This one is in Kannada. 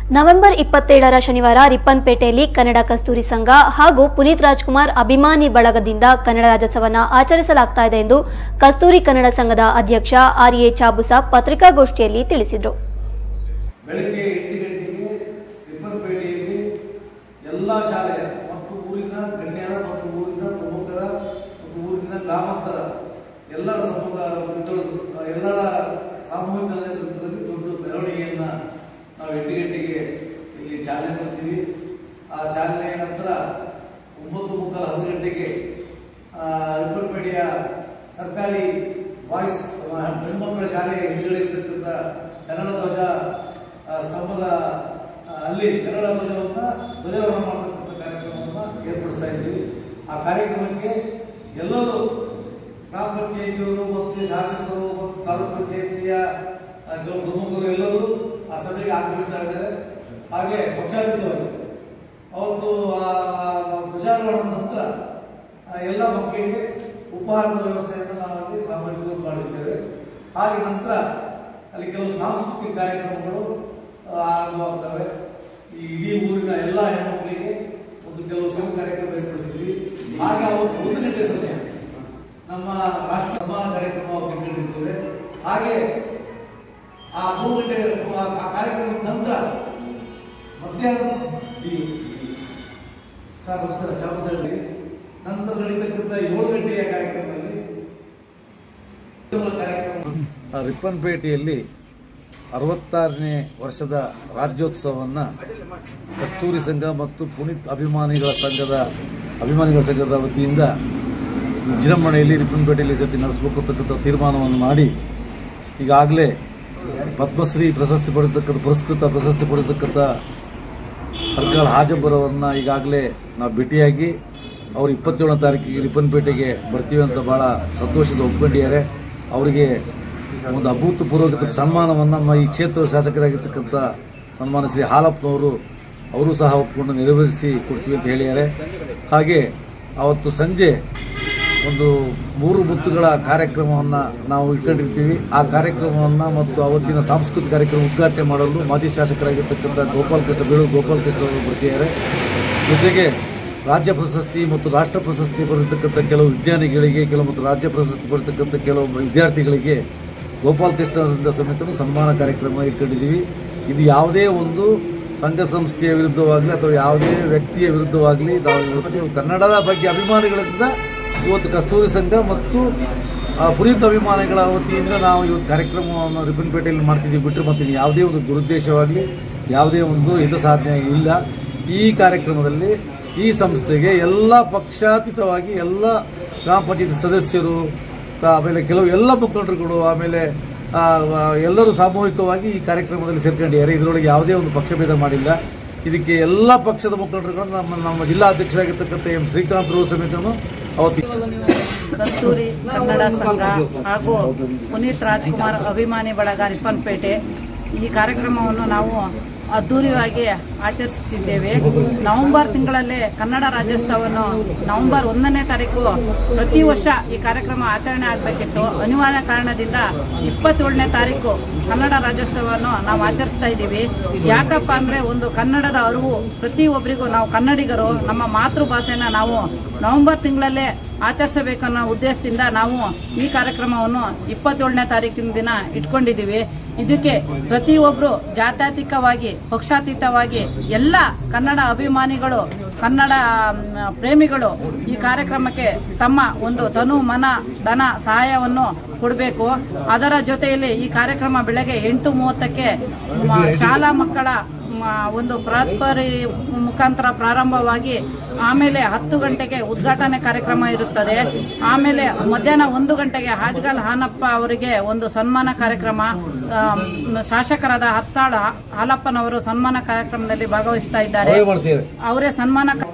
ನವೆಂಬರ್ ಇಪ್ಪತ್ತೇಳರ ಶನಿವಾರ ರಿಪ್ಪನ್ಪೇಟೆಯಲ್ಲಿ ಕನ್ನಡ ಕಸ್ತೂರಿ ಸಂಘ ಹಾಗೂ ಪುನೀತ್ ರಾಜ್ಕುಮಾರ್ ಅಭಿಮಾನಿ ಬಳಗದಿಂದ ಕನ್ನಡ ರಾಜ್ಯೋತ್ಸವವನ್ನು ಆಚರಿಸಲಾಗ್ತಾ ಇದೆ ಎಂದು ಕಸ್ತೂರಿ ಕನ್ನಡ ಸಂಘದ ಅಧ್ಯಕ್ಷ ಆರ್ ಎ ಚಾಬುಸ ಪತ್ರಿಕಾಗೋಷ್ಠಿಯಲ್ಲಿ ತಿಳಿಸಿದರು ಬೆಳಗ್ಗೆ ಎಂಟು ಗಂಟೆಗೆ ರಿಪ್ಪನ್ಪೇಟೆಯಲ್ಲಿ ಎಲ್ಲ ಶಾಲೆಯ ಮತ್ತು ಊರಿನ ಗಣ್ಯರ ಮತ್ತು ಊರಿನ ಪ್ರಮುಖರ ಮತ್ತು ಊರಿನ ಗ್ರಾಮಸ್ಥರ ಎಲ್ಲರ ಸಮುದಾಯ ಇದು, ಎಲ್ಲರ ಸಾಮೂಹಿಕ ನೇತೃತ್ವದಲ್ಲಿ ದೊಡ್ಡ ಮೆರವಣಿಗೆಯನ್ನ ನಾವು ಎಂಟು ಗಂಟೆಗೆ ಇಲ್ಲಿ ಚಾಲನೆ ಮಾಡ್ತೀವಿ ಆ ಚಾಲನೆಯ ನಂತರ ಒಂಬತ್ತು ಮುಕ್ಕಾಲು ಹತ್ತು ಗಂಟೆಗೆ ಆ, ರಿಪ್ಪನ್ಪೇಟೆಯ ಸರ್ಕಾರಿ ಬಾಯ್ಸ್ ಹೆಣ್ಮಕ್ಕಳ ಶಾಲೆಯ ಹಿಂದುಗಡೆ ಇರ್ತಕ್ಕಂಥ ಕನ್ನಡ ಧ್ವಜ ಆ, ಸ್ತಂಭದ ಆ, ಅಲ್ಲಿ ಕನ್ನಡ ಧ್ವಜವನ್ನ ಧ್ವಜಾರೋಹಣ ಮಾಡತಕ್ಕಂಥ ಕಾರ್ಯಕ್ರಮವನ್ನು ಏರ್ಪಡಿಸ್ತಾ ಇದ್ದೀವಿ ಆ ಕಾರ್ಯಕ್ರಮಕ್ಕೆ ಎಲ್ಲರೂ ಗ್ರಾಮ ಪಂಚಾಯಿತಿಯವರು ಮತ್ತು ಶಾಸಕರು ಮತ್ತು ತಾಲೂಕು ಪಂಚಾಯಿತಿಯ ಆ, ಕೆಲವು ಪ್ರಮುಖರು ಎಲ್ಲರೂ ಆ ಸಭೆಗೆ ಆಗಮಿಸ್ತಾ ಇದ್ದಾರೆ ಹಾಗೆ ಪಕ್ಷಾತೀತವಾಗಿ ಅವತ್ತು ಆ ಧ್ವಜಾರೋಹಣದ ನಂತರ ಆ, ಎಲ್ಲ ಮಕ್ಕಳಿಗೆ ಉಪಹಾರದ ವ್ಯವಸ್ಥೆಯನ್ನು ನಾವು ಅಲ್ಲಿ ಸಾಮಾನ್ಯವಾಗಿ ಮಾಡಿರ್ತೇವೆ ಹಾಗೆ ನಂತರ ಅಲ್ಲಿ ಕೆಲವು ಸಾಂಸ್ಕೃತಿಕ ಕಾರ್ಯಕ್ರಮಗಳು ಆ, ಆರಂಭವಾಗ್ತವೆ ಈ ಇಡೀ ಊರಿನ ಎಲ್ಲ ಹೆಣ್ಮಕ್ಳಿಗೆ ಒಂದು ಕೆಲವು ಸಣ್ಣ ಕಾರ್ಯಕ್ರಮ ಏರ್ಪಡಿಸಿದ್ವಿ ಹಾಗೆ ಅವತ್ತು ಒಂದು ಗಂಟೆ ಸಮಯ ನಮ್ಮ ರಾಷ್ಟ್ರ ಸನ್ಮಾನ ಕಾರ್ಯಕ್ರಮ ಅವತ್ತು ಇಟ್ಕೊಂಡಿರ್ತೇವೆ ಹಾಗೆ ಆ ಮೂರು ಗಂಟೆ ಆ- ಆ ಕಾರ್ಯಕ್ರಮದ ನಂತರ ಮಧ್ಯಾಹ್ನ ಈ ಸರ್ ನಮಸ್ಕಾರ ಚಾಮರಾಜ ಸಾಹೇಬ್ರಿಗೆ. ನಂತರ ನಡೀತಕ್ಕಂಥ ಏಳು ಗಂಟೆಯ ಕಾರ್ಯಕ್ರಮದಲ್ಲಿ ಕಾರ್ಯಕ್ರಮ ರಿಪ್ಪನ್ಪೇಟೆಯಲ್ಲಿ ಅರವತ್ತಾರನೇ ವರ್ಷದ ರಾಜ್ಯೋತ್ಸವವನ್ನು ಕಸ್ತೂರಿ ಸಂಘ ಮತ್ತು ಪುನೀತ್ ಅಭಿಮಾನಿಗಳ ಸಂಘದ ಅಭಿಮಾನಿಗಳ ಸಂಘದ ವತಿಯಿಂದ ವಿಜೃಂಭಣೆಯಲ್ಲಿ ರಿಪ್ಪನ್ಪೇಟೆಯಲ್ಲಿ ಈ ಸತಿ ನಡೆಸಬೇಕು ಅಂತಕ್ಕಂಥ ತೀರ್ಮಾನವನ್ನು ಮಾಡಿ ಈಗಾಗಲೇ ಪದ್ಮಶ್ರೀ ಪ್ರಶಸ್ತಿ ಪಡೆದಕ್ಕಂಥ ಪುರಸ್ಕೃತ ಪ್ರಶಸ್ತಿ ಪಡೆದಕ್ಕಂಥ ಸರ್ಕಾರ ಹಾಜಬ್ಬರವರನ್ನ ಈಗಾಗಲೇ ನಾವು ಭೇಟಿಯಾಗಿ ಅವರು ಇಪ್ಪತ್ತೇಳನೇ ತಾರೀಕಿಗೆ ರಿಪ್ಪನ್ಪೇಟೆಗೆ ಬರ್ತೀವಿ ಅಂತ ಬಹಳ ಸಂತೋಷದ ಒಪ್ಕೊಂಡಿದ್ದಾರೆ ಅವರಿಗೆ ಒಂದು ಅಭೂತಪೂರ್ವಕ ಸನ್ಮಾನವನ್ನು ನಮ್ಮ ಈ ಕ್ಷೇತ್ರದ ಶಾಸಕರಾಗಿರ್ತಕ್ಕಂಥ ಸನ್ಮಾನ ಶ್ರೀ ಹಾಲಪ್ಪನವರು ಅವರು ಸಹ ಒಪ್ಪಿಕೊಂಡು ನೆರವೇರಿಸಿ ಕೊಡ್ತೀವಿ ಅಂತ ಹೇಳಿದ್ದಾರೆ ಹಾಗೆ ಅವತ್ತು ಸಂಜೆ ಒಂದು ಮೂರು ಮುತ್ತುಗಳ ಕಾರ್ಯಕ್ರಮವನ್ನು ನಾವು ಇಟ್ಕೊಂಡಿರ್ತೀವಿ ಆ ಕಾರ್ಯಕ್ರಮವನ್ನು ಮತ್ತು ಅವತ್ತಿನ ಸಾಂಸ್ಕೃತಿಕ ಕಾರ್ಯಕ್ರಮ ಉದ್ಘಾಟನೆ ಮಾಡಲು ಮಾಜಿ ಶಾಸಕರಾಗಿರ್ತಕ್ಕಂಥ ಗೋಪಾಲ್ ಕೃಷ್ಣ ಬೇಳೂರು ಗೋಪಾಲ್ ಕೃಷ್ಣ ಅವರು ಬರ್ತಿದ್ದಾರೆ ಜೊತೆಗೆ ರಾಜ್ಯ ಪ್ರಶಸ್ತಿ ಮತ್ತು ರಾಷ್ಟ್ರ ಪ್ರಶಸ್ತಿ ಪಡೆದಿರ್ತಕ್ಕಂಥ ಕೆಲವು ವಿಜ್ಞಾನಿಗಳಿಗೆ ಕೆಲವು ಮತ್ತು ರಾಜ್ಯ ಪ್ರಶಸ್ತಿ ಪಡೆದಿರ್ತಕ್ಕಂಥ ಕೆಲವು ವಿದ್ಯಾರ್ಥಿಗಳಿಗೆ ಗೋಪಾಲ್ ಕೃಷ್ಣರಿಂದ ಸಮೇತ ಸನ್ಮಾನ ಕಾರ್ಯಕ್ರಮ ಇಟ್ಕೊಂಡಿದ್ದೀವಿ ಇದು ಯಾವುದೇ ಒಂದು ಸಂಘ ಸಂಸ್ಥೆಯ ವಿರುದ್ಧವಾಗಲಿ ಅಥವಾ ಯಾವುದೇ ವ್ಯಕ್ತಿಯ ವಿರುದ್ಧವಾಗಲಿ ನಾವು ಇವತ್ತು ಕನ್ನಡದ ಬಗ್ಗೆ ಅಭಿಮಾನಿಗಳಿಂದ ಇವತ್ತು ಕಸ್ತೂರಿ ಸಂಘ ಮತ್ತು ಆ, ಪುನೀತ್ ಅಭಿಮಾನಿಗಳ ವತಿಯಿಂದ ನಾವು ಇವತ್ತು ಕಾರ್ಯಕ್ರಮವನ್ನು ರಿಪ್ಪನ್ಪೇಟೆಯಲ್ಲಿ ಮಾಡ್ತಿದ್ದೀವಿ ಬಿಟ್ಟರೆ ಮತ್ತೆ ಇನ್ನು ಯಾವುದೇ ಒಂದು ದುರುದ್ದೇಶವಾಗಲಿ ಯಾವುದೇ ಒಂದು ಹಿತ ಸಾಧನೆ ಇಲ್ಲ ಈ ಕಾರ್ಯಕ್ರಮದಲ್ಲಿ ಈ ಸಂಸ್ಥೆಗೆ ಎಲ್ಲ ಪಕ್ಷಾತೀತವಾಗಿ ಎಲ್ಲ ಗ್ರಾಮ ಪಂಚಾಯತ್ ಸದಸ್ಯರು ಆ, ಆಮೇಲೆ ಕೆಲವು ಎಲ್ಲ ಮುಖಂಡರುಗಳು ಆಮೇಲೆ ಆ, ಆ, ಎಲ್ಲರೂ ಸಾಮೂಹಿಕವಾಗಿ ಈ ಕಾರ್ಯಕ್ರಮದಲ್ಲಿ ಸೇರ್ಕೊಂಡಿದ್ದಾರೆ ಇದರೊಳಗೆ ಯಾವುದೇ ಒಂದು ಪಕ್ಷಭೇದ ಮಾಡಿಲ್ಲ ಇದಕ್ಕೆ ಎಲ್ಲ ಪಕ್ಷದ ಮುಖಂಡರುಗಳು ನಮ್ಮ ನಮ್ಮ ಜಿಲ್ಲಾಧ್ಯಕ್ಷರಾಗಿರ್ತಕ್ಕಂಥ ಎಂ ಶ್ರೀಕಾಂತ್ ರು ಸಮೇತನು ಅವತ್ತು ಕಸ್ತೂರಿ ಕನ್ನಡ ಸಂಘ ಹಾಗೂ ಪುನೀತ್ ರಾಜ್ಕುಮಾರ್ ಅಭಿಮಾನಿ ಬಳಗ ರಿಪ್ಪನ್ಪೇಟೆ ಈ ಕಾರ್ಯಕ್ರಮವನ್ನು ನಾವು ಅದ್ದೂರಿಯಾಗಿ ಆಚರಿಸುತ್ತಿದ್ದೇವೆ ನವೆಂಬರ್ ತಿಂಗಳಲ್ಲೇ ಕನ್ನಡ ರಾಜ್ಯೋತ್ಸವವನ್ನು ನವೆಂಬರ್ ಒಂದನೇ ತಾರೀಕು ಪ್ರತಿ ವರ್ಷ ಈ ಕಾರ್ಯಕ್ರಮ ಆಚರಣೆ ಆಗಬೇಕಿತ್ತು ಅನಿವಾರ್ಯ ಕಾರಣದಿಂದ ಇಪ್ಪತ್ತೇಳನೇ ತಾರೀಕು ಕನ್ನಡ ರಾಜ್ಯೋತ್ಸವವನ್ನು ನಾವು ಆಚರಿಸ್ತಾ ಇದ್ದೀವಿ ಯಾಕಪ್ಪ ಅಂದ್ರೆ ಒಂದು ಕನ್ನಡದ ಅರಿವು ಪ್ರತಿಯೊಬ್ಬರಿಗೂ ನಾವು ಕನ್ನಡಿಗರು ನಮ್ಮ ಮಾತೃಭಾಷೆನ ನಾವು ನವೆಂಬರ್ ತಿಂಗಳಲ್ಲೇ ಆಚರಿಸಬೇಕನ್ನೋ ಉದ್ದೇಶದಿಂದ ನಾವು ಈ ಕಾರ್ಯಕ್ರಮವನ್ನು ಇಪ್ಪತ್ತೇಳನೇ ತಾರೀಕಿನ ದಿನ ಇಟ್ಕೊಂಡಿದ್ದೀವಿ ಇದಕ್ಕೆ ಪ್ರತಿಯೊಬ್ಬರು ಜಾತ್ಯತೀತವಾಗಿ ಪಕ್ಷಾತೀತವಾಗಿ ಎಲ್ಲ ಕನ್ನಡ ಅಭಿಮಾನಿಗಳು ಕನ್ನಡ ಮ್, ಪ್ರೇಮಿಗಳು ಈ ಕಾರ್ಯಕ್ರಮಕ್ಕೆ ತಮ್ಮ ಒಂದು ತನು ಮನ ಧನ ಸಹಾಯವನ್ನು ಕೊಡಬೇಕು ಅದರ ಜೊತೆಯಲ್ಲಿ ಈ ಕಾರ್ಯಕ್ರಮ ಬೆಳಗ್ಗೆ ಎಂಟು ಮೂವತ್ತಕ್ಕೆ ಮ, ಶಾಲಾ ಮಕ್ಕಳ ಮ, ಒಂದು ಪ್ರಾತ್ಪರಿ ಮುಖಾಂತರ ಪ್ರಾರಂಭವಾಗಿ ಆಮೇಲೆ ಹತ್ತು ಗಂಟೆಗೆ ಉದ್ಘಾಟನೆ ಕಾರ್ಯಕ್ರಮ ಇರುತ್ತದೆ ಆಮೇಲೆ ಮಧ್ಯಾಹ್ನ ಒಂದು ಗಂಟೆಗೆ ಹಾಜ್ಗಲ್ ಹಾನಪ್ಪ ಅವರಿಗೆ ಒಂದು ಸನ್ಮಾನ ಕಾರ್ಯಕ್ರಮ ಆ, ಶಾಸಕರಾದ ಹತ್ತಾಳ ಹಾಲಪ್ಪನವರು ಸನ್ಮಾನ ಕಾರ್ಯಕ್ರಮದಲ್ಲಿ ಭಾಗವಹಿಸ್ತಾ ಇದ್ದಾರೆ ಮಾಡ್ತಿದ್ದಾರೆ ಅವರೇ ಸನ್ಮಾನ ಕ-